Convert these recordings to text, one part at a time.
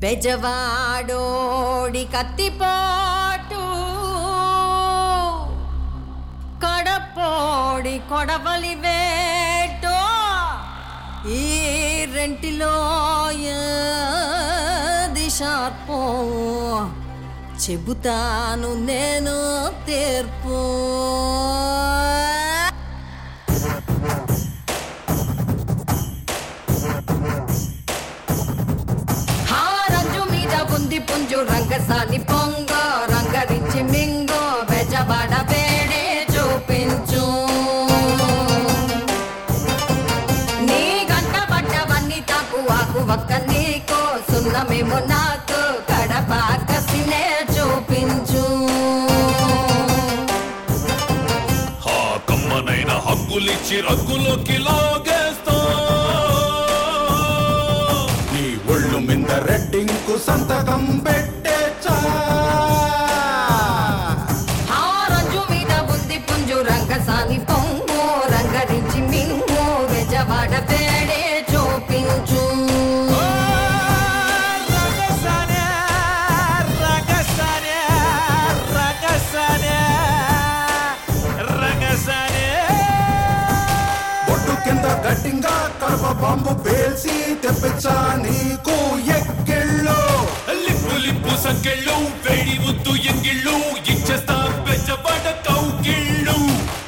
బెజవాడోడి కత్తిపోటు కడపోడి కొడవలి వేటో ఈ రెంటిలో ఏది షార్పో చెబుతాను నేను తీర్పు హారంజు మీద ఉంది పుంజు రంగసాని పొంగ రంగరించి మింగో బెజబడ వేడే చూపించు నీ గంట పడ్డవన్నీ తాకు ఆకు ఒక్క నీకో సున్నమేమో నాకు కడప కసినే చూపించు హా కమ్మనైన హక్కులిచ్చి రంగులోకి లాగేస్తా నీ ఒళ్ళు మీద రెడ్డింకు సంతకం పెట్టేచ్చా హారంజు మీద ఉంది పుంజు రంగసాని పొంగు రంగరించి మింగు బెజబడ వేడే చూపించు బొట్టు కింద గట్టింగా కడప బాంబు పేల్చి తెప్పించా నీకు ఎక్కిళ్ళు లిప్పు లిప్పు సంకెళ్ళు వేడి ముద్దు ఎంగిళ్ళు ఇచ్చేస్తా పెంచబడ కౌగిళ్ళు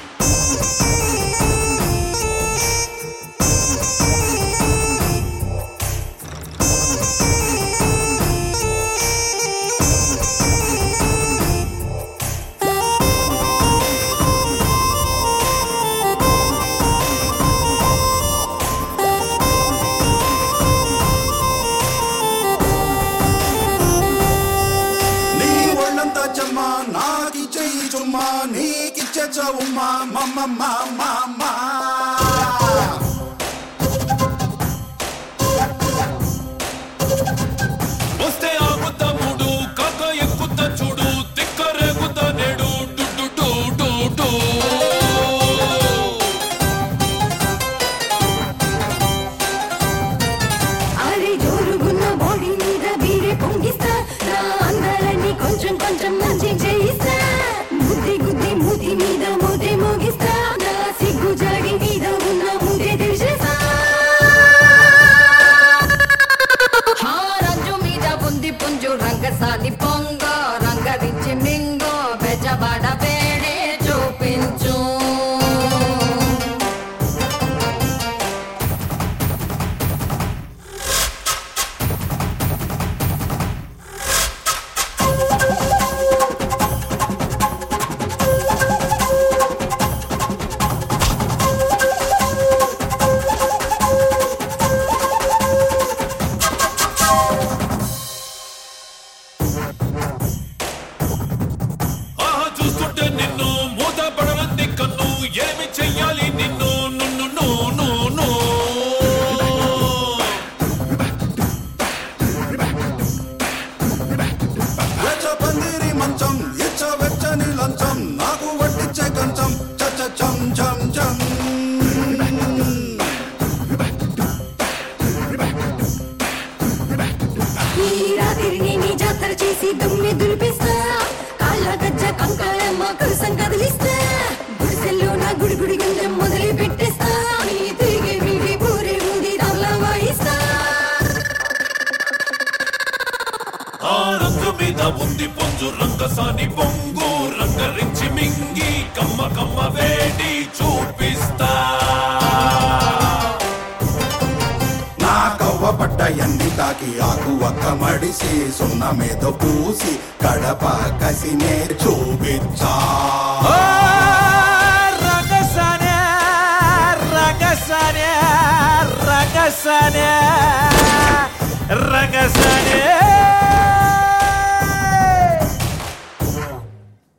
నీ ఒళ్ళంతా చెమ్మ నాకి చెయ్యి చుమ్మా నీకిచ్చే చవుమ్మా మమ్మ మామ వస్తే ఆగుత మూడు కాక ఎక్కుత చూడు తిక్కరేగుత నేడు డు డు డు డు డు. అరే జోరుగున్న బాడీ మీద వీరే పొంగిస్తా నా అందాలని కొంచెం కొంచెం మంచి చేయిస్తా బుద్ధి గుద్ది మూతి మీద మోతే మోగిస్తా నా సిగ్గు జాడి మీద ఉన్న ముందే తెలిసేసా హారంజు మీద ఉంది పుంజు రంగసాని పొంగ రంగరించి మింగో బెజబడ వేడే చూపించు ఆహా చూస్తుంటే నిన్ను మూత పడనంది కన్ను ఏమి చెయ్యాలి నిన్ను నున్ను నో నో నో వెచ్చ పందిరి మంచం ఇచ్చ వెచ్చని లంచం నాకు వడ్డిచ్చే కంచం చచ్చ చం చం చం ఈ రాత్రిని నీ జాతర చేసి దుమ్మె దులిపిస్తా కాళ్ళ గజ్జ కంకాళమ్మ కురుసం కదిలిస్తా గుడిసెల్లో నా గుడి గుడి గంజం మొదలు పెట్టేస్తా నీ తిరిగే వీడి పూరే ఊది రాళ్ళ వాయిస్తా ఆ రంగు మీద ఉంది పొంజు రంగసాని పొంగు రంగరించి మింగి కమ్మ కమ్మ వేడి చూపిస్తా నా కవ్వ పట్ట ఎన్ని తాకి ఆకు ఒక్క మడిసి సున్న మీద పూసి కడప కసినే చూపించా రగసనే రగసనే రగసనే రగసనే